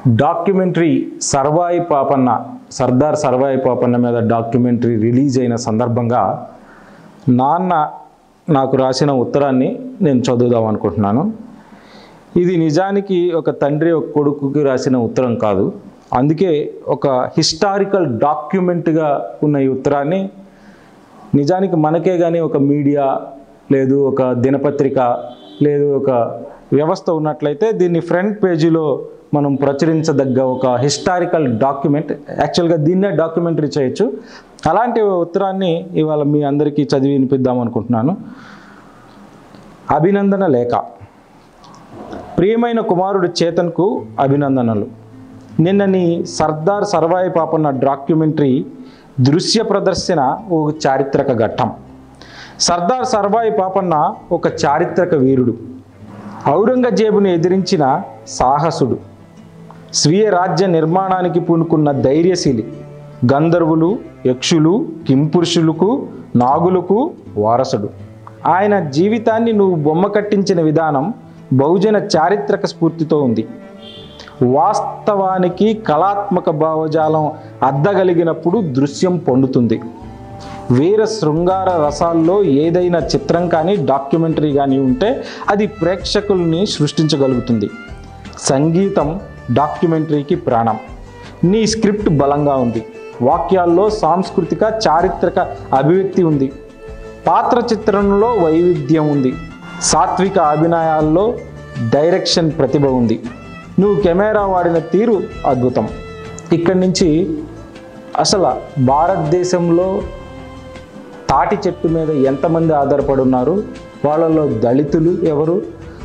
documentary Sarvai Papanna Sardar Sarvai Papanna మీద documentary release అయిన సందర్భంగా నాన్న నాకు రాసిన ఉత్తరాన్ని నేను చదువుదాం అనుకుంటున్నాను ఇది నిజానికి ఒక తండ్రి ఒక కొడుకుకి రాసిన ఉత్తరం కాదు అందుకే ఒక హిస్టారికల్ డాక్యుమెంట్గా ఉన్న ఈ ఉత్తరాన్ని నిజానికి మనకే కానీ ఒక మీడియా లేదు ఒక దినపత్రిక లేదు ఒక వ్యవస్థ ఉన్నట్లయితే దీన్ని ఫ్రంట్ పేజీలో మనం ప్రచురించదగ్గ ఒక హిస్టారికల్ డాక్యుమెంట్ యాక్చువల్గా దీన్నే డాక్యుమెంటరీ చేయొచ్చు అలాంటి ఉత్తరాన్ని ఇవాళ మీ అందరికీ చదివి వినిపిద్దాం అనుకుంటున్నాను అభినందన లేఖ ప్రియమైన కుమారుడు చేతన్కు అభినందనలు నిన్న నీ సర్దార్ సర్వాయి పాపన్న డాక్యుమెంటరీ దృశ్య ప్రదర్శన ఒక చారిత్రక ఘట్టం సర్దార్ సర్వాయి పాపన్న ఒక చారిత్రక వీరుడు ఔరంగజేబును ఎదిరించిన సాహసుడు స్వీయ రాజ్య నిర్మాణానికి పూనుకున్న ధైర్యశీలి గంధర్వులు యక్షులు కింపురుషులకు నాగులకు వారసుడు ఆయన జీవితాన్ని నువ్వు బొమ్మ కట్టించిన విధానం బహుజన చారిత్రక స్ఫూర్తితో ఉంది వాస్తవానికి కళాత్మక భావజాలం అద్దగలిగినప్పుడు దృశ్యం పొందుతుంది వీర శృంగార రసాల్లో ఏదైనా చిత్రం కానీ డాక్యుమెంటరీ కానీ ఉంటే అది ప్రేక్షకుల్ని సృష్టించగలుగుతుంది సంగీతం డాక్యుమెంటరీకి ప్రాణం నీ స్క్రిప్ట్ బలంగా ఉంది వాక్యాల్లో సాంస్కృతిక చారిత్రక అభివ్యక్తి ఉంది పాత్ర చిత్రంలో వైవిధ్యం ఉంది సాత్విక అభినయాల్లో డైరెక్షన్ ప్రతిభ ఉంది నువ్వు కెమెరా వాడిన తీరు అద్భుతం ఇక్కడి నుంచి అసలు భారతదేశంలో తాటి చెట్టు మీద ఎంతమంది ఆధారపడి ఉన్నారు వాళ్ళలో దళితులు ఎవరు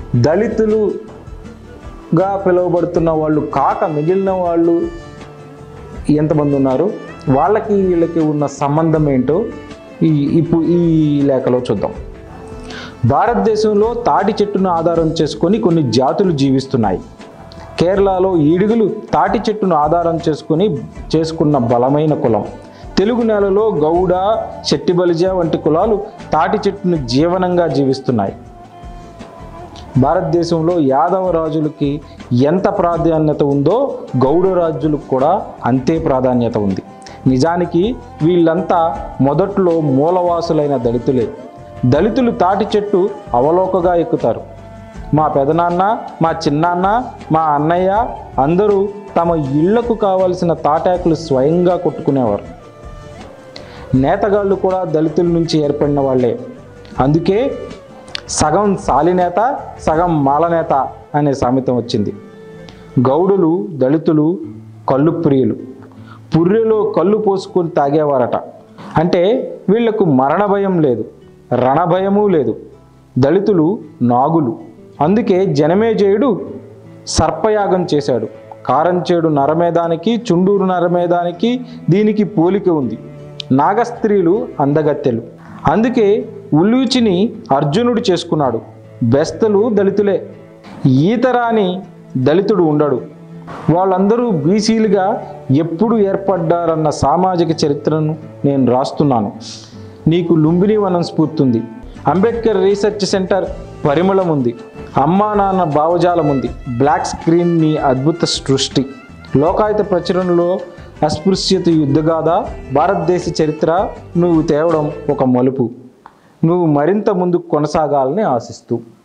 దళితులుగా పిలువబడుతున్న వాళ్ళు కాక మిగిలిన వాళ్ళు ఎంతమంది ఉన్నారు వాళ్ళకి వీళ్ళకి ఉన్న సంబంధం ఏంటో ఈ ఇప్పుడు ఈ లేఖలో చూద్దాం భారతదేశంలో తాటి చెట్టును ఆధారం చేసుకొని కొన్ని జాతులు జీవిస్తున్నాయి కేరళలో ఈడుగులు తాటి చెట్టును ఆధారం చేసుకొని చేసుకున్న బలమైన కులం తెలుగు నేలలో గౌడ శెట్టిబలిజ వంటి కులాలు తాటి చెట్టును జీవనంగా జీవిస్తున్నాయి భారతదేశంలో యాదవ రాజులకి ఎంత ప్రాధాన్యత ఉందో గౌడ రాజులకు కూడా అంతే ప్రాధాన్యత ఉంది నిజానికి వీళ్ళంతా మొదట్లో మూలవాసులైన దళితులే దళితులు తాటి చెట్టు అవలోకగా ఎక్కుతారు మా పెదనాన్న మా చిన్నాన్న మా అన్నయ్య అందరూ తమ ఇళ్లకు కావలసిన తాటాకులు స్వయంగా కొట్టుకునేవారు నేతగాళ్ళు కూడా దళితుల నుంచి ఏర్పడిన వాళ్ళే అందుకే సగం సాలినేత సగం మాలనేత అనే సామెతం వచ్చింది గౌడులు దళితులు కళ్ళు ప్రియులు పుర్రెలో కళ్ళు పోసుకొని తాగేవారట అంటే వీళ్లకు మరణ భయం లేదు రణభయము లేదు దళితులు నాగులు అందుకే జనమేజయుడు సర్పయాగం చేశాడు కారంచేడు నరమేధానికి చుండూరు నరమేధానికి దీనికి పోలిక ఉంది నాగస్త్రీలు అందగత్తెలు అందుకే ఉల్లూచిని అర్జునుడు చేసుకున్నాడు బెస్తలు దళితులే ఈతరాని దళితుడు ఉండడు వాళ్ళందరూ బీసీలుగా ఎప్పుడు ఏర్పడ్డారన్న సామాజిక చరిత్రను నేను రాస్తున్నాను నీకు లుంబిని వనం స్ఫూర్తుంది అంబేద్కర్ రీసెర్చ్ సెంటర్ పరిమళం ఉంది అమ్మా నాన్న భావజాలం ఉంది బ్లాక్ స్క్రీన్ నీ అద్భుత సృష్టి లోకాయుత ప్రచురణలో అస్పృశ్యత యుద్ధగాథ భారతదేశ చరిత్ర నువ్వు తేవడం ఒక మలుపు నువ్వు మరింత ముందుకు కొనసాగాలని ఆశిస్తూ